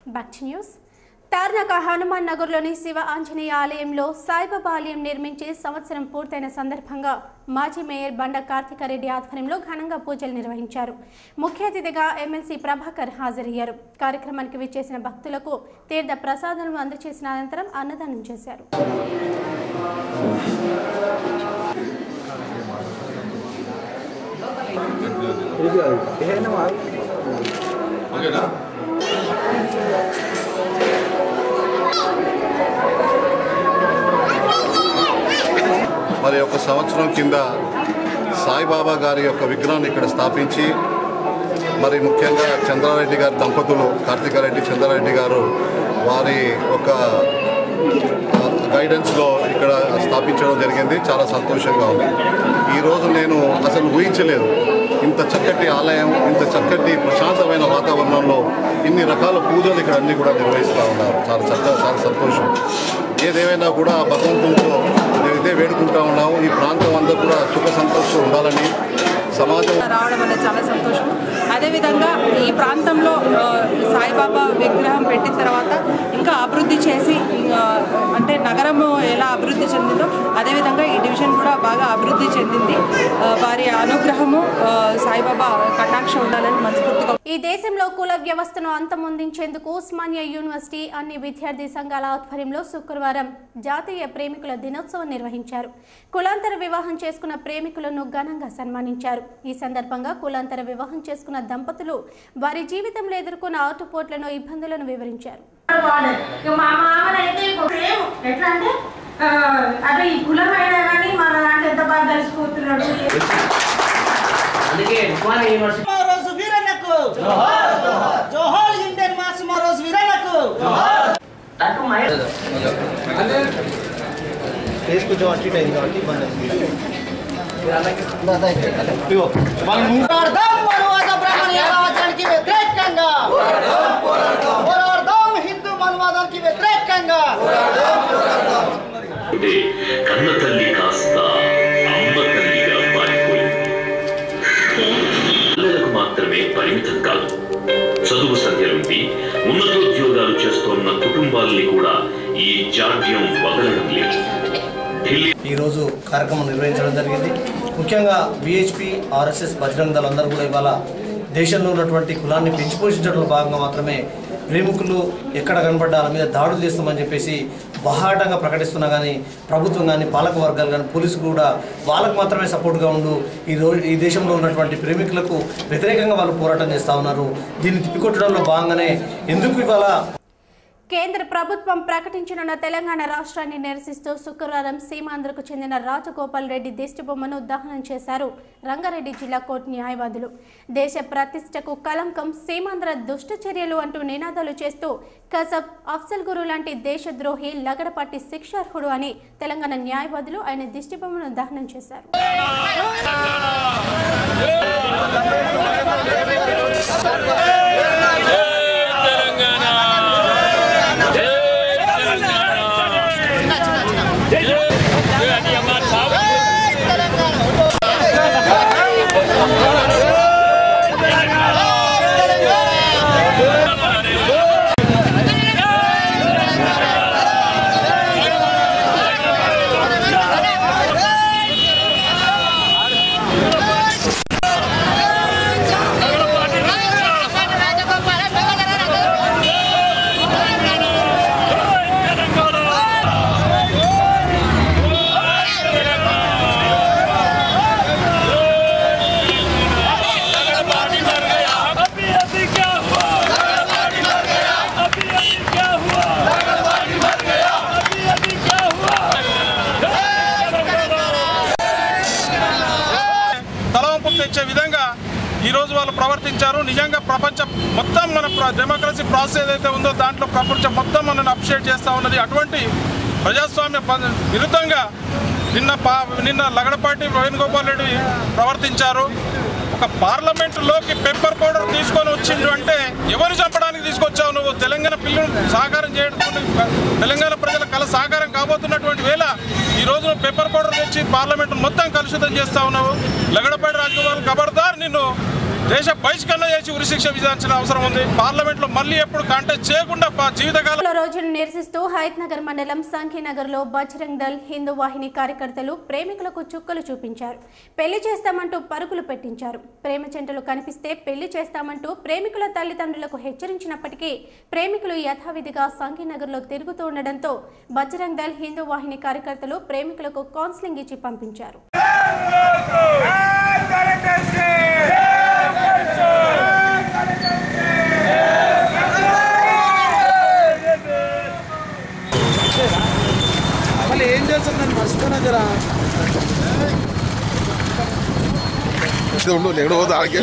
Back to news Tarnaka Hanuman నగర్లోని శివ ఆంజనేయ ఆలయంలో సాయిబాబా ఆలయం నిర్మించి సంవత్సరం పూర్తయిన సందర్భంగా మాజీ మేయర్ బండ కార్తికారెడ్డి ఆధ్వర్యంలో ఘనంగా పూజలు నిర్వహించారు ముఖ్య అతిథిగా ఎమ్మెల్సీ ప్రభాకర్ హాజరయ్యారు కార్యక్రమానికి విచ్చేసిన భక్తులకు తీర్థ ప్రసాదాలను అందజేసిన అనంతరం అన్నదానం చేశారు ఓకేనా మరి ఒక సంవత్సరం కింద సాయిబాబా గారి యొక్క విగ్రహాన్ని ఇక్కడ స్థాపించి మరి ముఖ్యంగా చంద్రారెడ్డి గారి దంపతులు కార్తికారెడ్డి చంద్రారెడ్డి గారు వారి ఒక గైడెన్స్లో ఇక్కడ స్థాపించడం జరిగింది చాలా సంతోషంగా ఉంది ఈరోజు నేను అసలు ఊహించలేదు ఇంత చక్కటి ఆలయం ఇంత చక్కటి ప్రశాంతమైన వాతావరణంలో ఇన్ని రకాల పూజలు ఇక్కడ అన్ని కూడా నిర్వహిస్తూ ఉన్నారు చాలా చక్కగా చాలా సంతోషం ఏదేమైనా కూడా భగవంతునితో మేము ఇదే వేడుకుంటా ఉన్నాము ఈ ప్రాంతం అంతా కూడా సుఖ సంతోషం ఉండాలని సమాజం రావడం అనేది చాలా సంతోషం అదేవిధంగా ఈ ప్రాంతంలో ఆ, సాయిబాబా విగ్రహం పెట్టిన తర్వాత ఇంకా అభివృద్ధి చేసి ఆ, అంటే నగరము ఎలా అభివృద్ధి చెందిందో అదేవిధంగా ఈ డివిజన్ కూడా బాగా అభివృద్ధి చెందింది ఆ, వారి అనుగ్రహము ఆ, సాయిబాబా కటాక్షం ఉండాలని మనస్ఫూర్తిగా ఈ దేశంలో కుల వ్యవస్థను అంతమొందించేందుకు ఉస్మానియా యూనివర్సిటీ అన్ని విద్యార్థి సంఘాల ఆధ్వర్యంలో శుక్రవారం జాతీయ ప్రేమికుల దినోత్సవం నిర్వహించారు కులాంతర వివాహం చేసుకున్న ప్రేమికులను ఘనంగా సన్మానించారు ఈ సందర్భంగా కులాంతర వివాహం చేసుకున్న దంపతులు వారి జీవితంలో ఎదుర్కొన్న ఆటుపోట్లను ఇబ్బందులను వివరించారు వాడు. ఇక మా మామనైతే ఇప్పుడు సేమ్ ఎట్లా అంటే ఆ, అదే ఈ కులం అయినా కానీ మన దాంట్లో ఎంత బాగా కలిసిపోతున్నాడు అందుకే ఉస్మానియా యూనివర్సిటీ రోజు వీరన్నకు జోహార్ ఇండియన్ మాస్ రోజు వీరన్నకు అటు మహేష్ పోరాడదాం మనువాద బ్రాహ్మణ రాజ్యానికి వ్యతిరేకంగా పోరాడదాం హిందూ మనువాదానికి వ్యతిరేకంగా అంటే కన్న తల్లి కాస్త అమ్మ తల్లిగా మారిపోయింది పిల్లలకు మాత్రమే పరిమితం కాదు చదువు సంధ్యలుండి ఉన్నతోద్యోగాలు చేస్తోన్న కుటుంబాల్ని కూడా ఈ జాడ్యం వదలడం లేదు ఢిల్లీ ఈరోజు కార్యక్రమం నిర్వహించడం జరిగింది ముఖ్యంగా బీహెచ్పి ఆర్ఎస్ఎస్ బజరంగ దళ అందరూ కూడా ఇవాళ దేశంలో ఉన్నటువంటి కులాన్ని పెంచి పోషించడంలో భాగంగా మాత్రమే ప్రేమికులు ఎక్కడ కనబడ్డా వాళ్ళ మీద దాడులు చేస్తామని చెప్పేసి బహాటంగా ప్రకటిస్తున్నా కానీ ప్రభుత్వం కానీ పాలక వర్గాలు కానీ పోలీసులు కూడా వాళ్ళకు మాత్రమే సపోర్ట్గా ఉండు ఈ రోజు ఈ దేశంలో ఉన్నటువంటి ప్రేమికులకు వ్యతిరేకంగా వాళ్ళు పోరాటం చేస్తూ ఉన్నారు దీన్ని తిప్పికొట్టడంలో భాగంగానే ఎందుకు ఇవాళ కేంద్ర ప్రభుత్వం ప్రకటించనున్న తెలంగాణ రాష్ట్రాన్ని నిరసిస్తూ శుక్రవారం సీమాంధ్రకు చెందిన రాజగోపాల్ రెడ్డి దిష్టిబొమ్మను దహనం చేశారు రంగారెడ్డి జిల్లా కోర్టు న్యాయవాదులు దేశ ప్రతిష్టకు కలంకం సీమాంధ్ర దుష్ట చర్యలు అంటూ నినాదాలు చేస్తూ కసబ్ అఫ్సల్ గురు లాంటి దేశద్రోహి లగడపాటి శిక్షార్హుడు అని తెలంగాణ న్యాయవాదులు ఆయన దిష్టిబొమ్మను దహనం చేశారు తలవంపు తెచ్చే విధంగా ఈ రోజు వాళ్ళు ప్రవర్తించారు నిజంగా ప్రపంచం మొత్తం మన ప్ర- డెమోక్రసీ ప్రాసెస్ ఏదైతే ఉందో దాంట్లో ప్రపంచం మొత్తం మనల్ని అప్రిషియేట్ చేస్తూ ఉన్నది అటువంటి ప్రజాస్వామ్య ప- విరుద్ధంగా నిన్న పా నిన్న లగడపాటి వేణుగోపాల్ రెడ్డి ప్రవర్తించారు ఒక పార్లమెంటులోకి పెప్పర్ పౌడర్ తీసుకొని వచ్చిండు అంటే ఎవరు చంపడానికి తీసుకొచ్చావు నువ్వు తెలంగాణ పిల్లలు సహకారం చేయడం తెలంగాణ ప్రజల కళ సహకారం కాబోతున్నటువంటి వేళ ఈ రోజు నువ్వు పెప్పర్ పౌడర్ తెచ్చి పార్లమెంట్ మొత్తం కలుషితం చేస్తా ఉన్నావు లగడపాటి రాజగోపాల్ ఖబర్దార్ నిన్ను దేశ బహిష్కరణ చేసి ఉరిశిక్ష విధించిన అవసరం ఉంది పార్లమెంట్లో మళ్ళీ ఎప్పుడు కాంటెస్ట్ చేయకుండా ప- జీవితకాలం లో రోజును నిరసిస్తూ హయత్నగర్ మండలం సంఖీనగర్ లో బజరంగ్ దల్ హిందూ వాహిని కార్యకర్తలు ప్రేమికులకు చుక్కలు చూపించారు పెళ్లి చేస్తామంటూ పరుగులు పెట్టించారు ప్రేమ చెంటలు కనిపిస్తే పెళ్లి చేస్తామంటూ ప్రేమికుల తల్లిదండ్రులకు హెచ్చరించినప్పటికీ ప్రేమికులు యథావిధిగా సంఖీనగర్ లో తిరుగుతూ ఉండడంతో బజరంగ్ దల్ హిందూ వాహిని కార్యకర్తలు ప్రేమికులకు కౌన్సిలింగ్ ఇచ్చి పంపించారు మళ్ళీ ఏం చేస్తాను నేను మర్చిపోయినా జరా ఉండు నేను పోతా ఆడికి.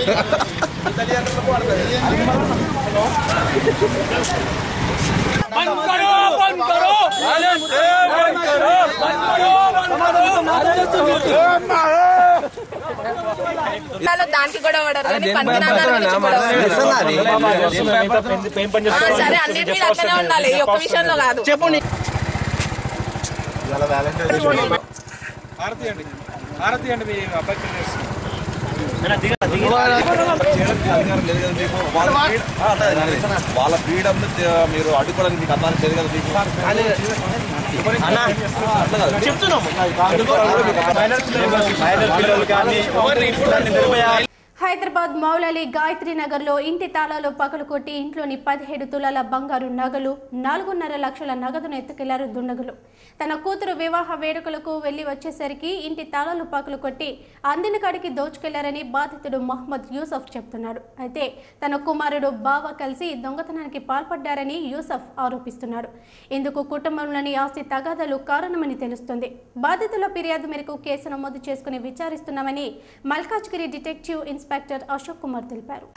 దానికి కూడా పడరు కానీ పనికిరాని గురించి గొడవ. ఆ, సరే అన్నిటి మీద అట్లనే ఉండాలి ఈ ఒక్క విషయంలో కాదు భారతీయ అండి భారతీయ అండి మీ అబ్బాయి వాళ్ళ ఫ్రీడమ్ మీరు అడ్డుకోవడానికి మీకు అర్థం లేదు కదా మీకు చెప్తున్నాము హైదరాబాద్ మౌలాలి గాయత్రి నగర్లో ఇంటి తాళాలు పగలు కొట్టి ఇంట్లోని పదిహేడు తులాల బంగారు నగలు నాలుగున్నర లక్షల నగదును ఎత్తుకెళ్లారు దుండగులు తన కూతురు వివాహ వేడుకలకు వెళ్లి వచ్చేసరికి ఇంటి తాళాలు పగలు కొట్టి అందిన కాడికి దోచుకెళ్లారని బాధితుడు మహమ్మద్ యూసఫ్ చెప్తున్నాడు అయితే తన కుమారుడు బావ కలిసి దొంగతనానికి పాల్పడ్డారని యూసఫ్ ఆరోపిస్తున్నాడు ఇందుకు కుటుంబంలోని ఆస్తి తగాదాలు కారణమని తెలుస్తుంది బాధితుల ఫిర్యాదు మేరకు కేసు నమోదు చేసుకుని విచారిస్తున్నామని మల్కాజ్గిరి డిటెక్టివ్ ఇన్స్పెక్టర్ అశోక్ కుమార్ తెలిపారు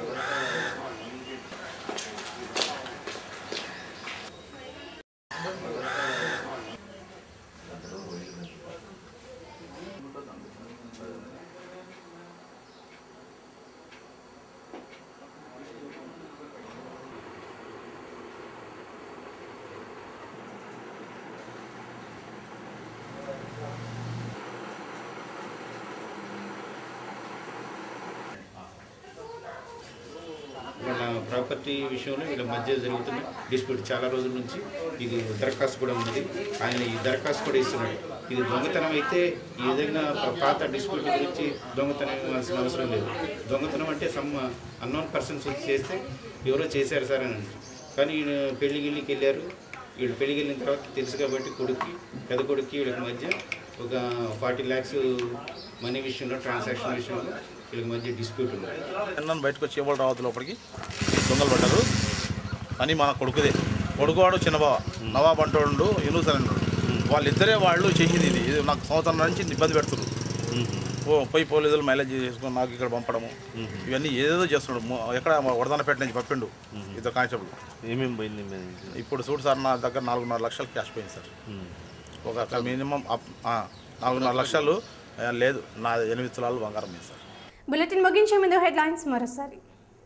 వాళ్ళ ప్రాపర్టీ విషయంలో వీళ్ళ మధ్య జరుగుతున్న డిస్ప్యూట్ చాలా రోజుల నుంచి ఇది దరఖాస్తు కూడా ఉన్నది ఆయన ఈ దరఖాస్తు కూడా ఇస్తున్నాడు ఇది దొంగతనం అయితే ఈ విధంగా ప- పాత డిస్ప్యూట్ గురించి దొంగతనం ఇవ్వాల్సిన అవసరం లేదు దొంగతనం అంటే సమ్ అన్నోన్ పర్సన్స్ వచ్చి చేస్తే ఎవరో చేశారు సార్ అని అంటారు. కానీ ఈయన పెళ్లి గిళ్ళకి వెళ్ళారు వీళ్ళు పెళ్లికి వెళ్ళిన తర్వాత తెలుసు కాబట్టి కొడుక్కి పెద్ద కొడుక్కి వీళ్ళకి మధ్య ఒక ఫార్టీ ల్యాక్స్ మనీ విషయంలో ట్రాన్సాక్షన్ విషయంలో వీళ్ళకి మధ్య డిస్ప్యూట్ ఉంది నన్ను బయటకు వచ్చి ఎవరు రావద్దు లోపలికి దొంగలు పడ్డారు అని మన కొడుకుదే కొడుకువాడు చిన్నబావ నవాబ్ అంటోడు యూనుస్ అని అంటాడు వాళ్ళిద్దరే వాళ్ళు చేసింది ఇది ఇది నాకు సంవత్సరం నుంచి ఇబ్బంది పెడుతున్నారు ఓ పోయి పోలీసులు మైలేజ్ చేసుకుని నాకు ఇక్కడ పంపడము ఇవన్నీ ఏదేదో చేస్తున్నాడు మొ- ఎక్కడ వడదనపేట నుంచి పంపిండు ఇద్దరు కానిస్టేబుల్ ఏమేమి పోయింది ఇప్పుడు చూడు సార్ నా దగ్గర నాలుగున్నర లక్షలు క్యాష్ పోయింది సార్ ఒక మినిమం అప్- ఆ, నాలుగున్నర లక్షలు ఆ, లేదు నా ఎనిమిది తులాలు బంగారం ఉంది సార్ బులెటిన్ ముగించే ముందు హెడ్లైన్స్ మరోసారి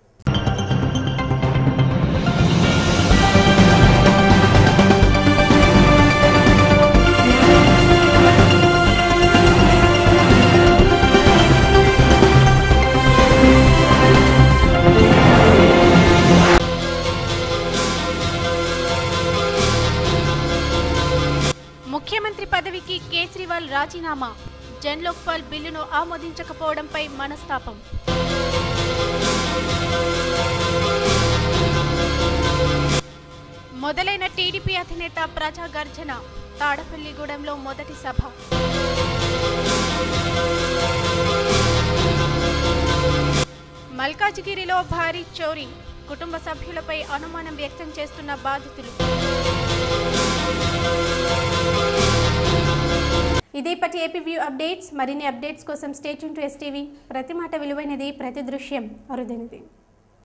ముఖ్యమంత్రి పదవికి కేజ్రీవాల్ రాజీనామా జన్ లోక్పాల్ బిల్లును ఆమోదించకపోవడంపై మనస్తాపం మొదలైన టీడీపీ అధినేత ప్రజా గర్జన తాడపల్లిగూడెంలో మొదటి సభ మల్కాజ్గిరిలో భారీ చోరీ కుటుంబ సభ్యులపై అనుమానం వ్యక్తం చేస్తున్న బాధితులు ఇదేపటి ఏపీ వ్యూ అప్డేట్స్ మరిన్ని అప్డేట్స్ కోసం స్టేట్ టు ఎస్టీవీ ప్రతి మాట విలువైనది ప్రతి దృశ్యం అరుదైనది